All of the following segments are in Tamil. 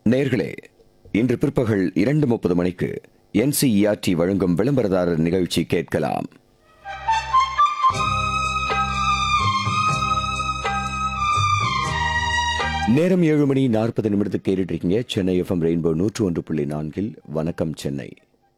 நேர்களே இன்று பிற்பகல் இரண்டு முப்பது மணிக்கு என்சிஇஆர்டி வழங்கும் விளம்பரதாரர் நிகழ்ச்சி கேட்கலாம் நேரம் ஏழு மணி நாற்பது நிமிடத்துக்கு கேட்டுட்டு இருக்கீங்க சென்னை எஃப்எம் ரெயின்போ நூற்று ஒன்று புள்ளி நான்கில் வணக்கம் சென்னை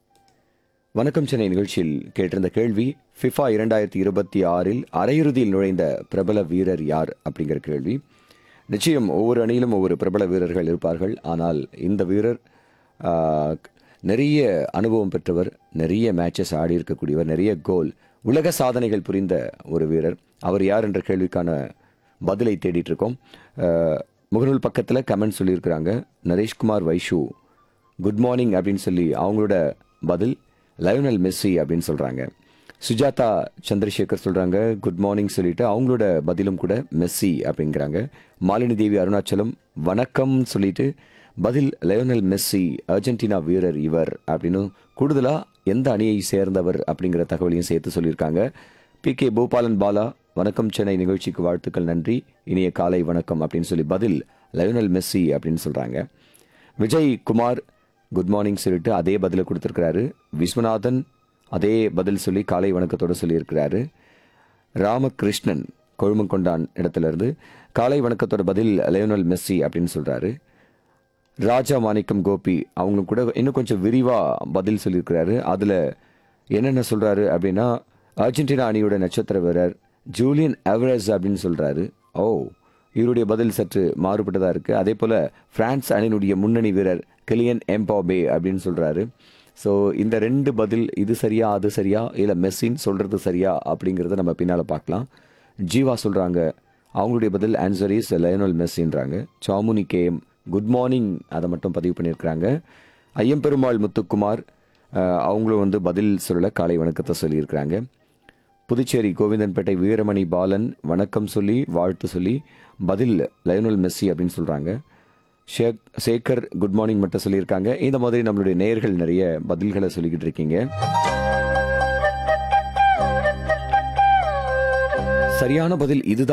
வணக்கம் சென்னை நிகழ்ச்சியில் கேட்டிருந்த கேள்வி ஃபிஃபா இரண்டாயிரத்தி இருபத்தி ஆறில் அரையிறுதியில் நுழைந்த பிரபல வீரர் யார் அப்படிங்கிற கேள்வி நிச்சயம் ஒவ்வொரு அணியிலும் ஒவ்வொரு பிரபல வீரர்கள் இருப்பார்கள் ஆனால் இந்த வீரர் ஆ, நிறைய அனுபவம் பெற்றவர் நிறைய மேட்சஸ் ஆடி இருக்கக்கூடியவர் நிறைய கோல் உலக சாதனைகள் புரிந்த ஒரு வீரர் அவர் யார் என்ற கேள்விக்கான பதிலை தேடிட்டு இருக்கோம் ஆ, முகநூல் பக்கத்தில் கமெண்ட் சொல்லியிருக்கிறாங்க நரேஷ்குமார் வைஷு குட் மார்னிங் அப்படின்னு சொல்லி அவங்களோட பதில் லயோனல் மெஸ்ஸி அப்படின்னு சொல்றாங்க சுஜாதா சந்திரசேகர் சொல்றாங்க குட் மார்னிங் சொல்லிட்டு அவங்களோட பதிலும் கூட மெஸ்ஸி அப்படிங்கிறாங்க மாலினி தேவி அருணாச்சலம் வணக்கம் சொல்லிட்டு பதில் லயோனல் மெஸ்ஸி அர்ஜென்டினா வீரர் இவர் அப்படின்னு கூடுதலா எந்த அணியை சேர்ந்தவர் அப்படிங்கிற தகவலையும் சேர்த்து சொல்லியிருக்காங்க பி கே பூபாலன் பாலா வணக்கம் சென்னை நிகழ்ச்சிக்கு வாழ்த்துக்கள் நன்றி இனிய காலை வணக்கம் அப்படின்னு சொல்லி பதில் லயோனல் மெஸ்ஸி அப்படின்னு சொல்றாங்க விஜய் குமார் குட் மார்னிங் சொல்லிட்டு அதே பதிலை கொடுத்துருக்கிறாரு விஸ்வநாதன் அதே பதில் சொல்லி காலை வணக்கத்தோட சொல்லியிருக்கிறாரு ராமகிருஷ்ணன் கொழுமங்கொண்டான் இடத்துல இருந்து காலை வணக்கத்தோட பதில் லயோனல் மெஸ்ஸி அப்படின்னு சொல்றாரு ராஜா மாணிக்கம் கோபி அவங்க கூட இன்னும் கொஞ்சம் விரிவா பதில் சொல்லியிருக்கிறாரு அதுல என்னென்ன சொல்றாரு அப்படின்னா அர்ஜென்டினா அணியோட நட்சத்திர வீரர் ஜூலியன் எவரஸ் அப்படின்னு சொல்றாரு ஓ இவருடைய பதில் சற்று மாறுபட்டதா இருக்கு அதே போல பிரான்ஸ் அணியினுடைய முன்னணி வீரர் கிலியன் எம்பாபே அப்படின்னு சொல்றாரு ஸோ இந்த ரெண்டு பதில் இது சரியா அது சரியா இல்லை மெஸ்ஸின்னு சொல்றது சரியா அப்படிங்கிறத நம்ம பின்னால பார்க்கலாம் ஜீவா சொல்றாங்க அவங்களுடைய பதில் ஆன்சர் இஸ் லயனல் மெஸ்ஸின்றாங்க சாமுனி கேஎம் குட் மார்னிங் அதை மட்டும் பதிவு பண்ணியிருக்கிறாங்க ஐயம்பெருமாள் முத்துக்குமார் அஹ், அவங்களும் வந்து பதில் சொல்ல காலை வணக்கத்தை சொல்லியிருக்கிறாங்க புதுச்சேரி கோவிந்தன்பேட்டை வீரமணி பாலன் வணக்கம் சொல்லி வாழ்த்து சொல்லி பதில் லயனல் மெஸ்ஸி அப்படின்னு சொல்றாங்க ஷேக் சேகர் குட் மார்னிங் மட்டும் சொல்லியிருக்காங்க இந்த மாதிரி நம்மளுடைய நேயர்கள் நிறைய பதில்களை சொல்லிக்கிட்டு இருக்கீங்க சரியான பதில் இதுதான்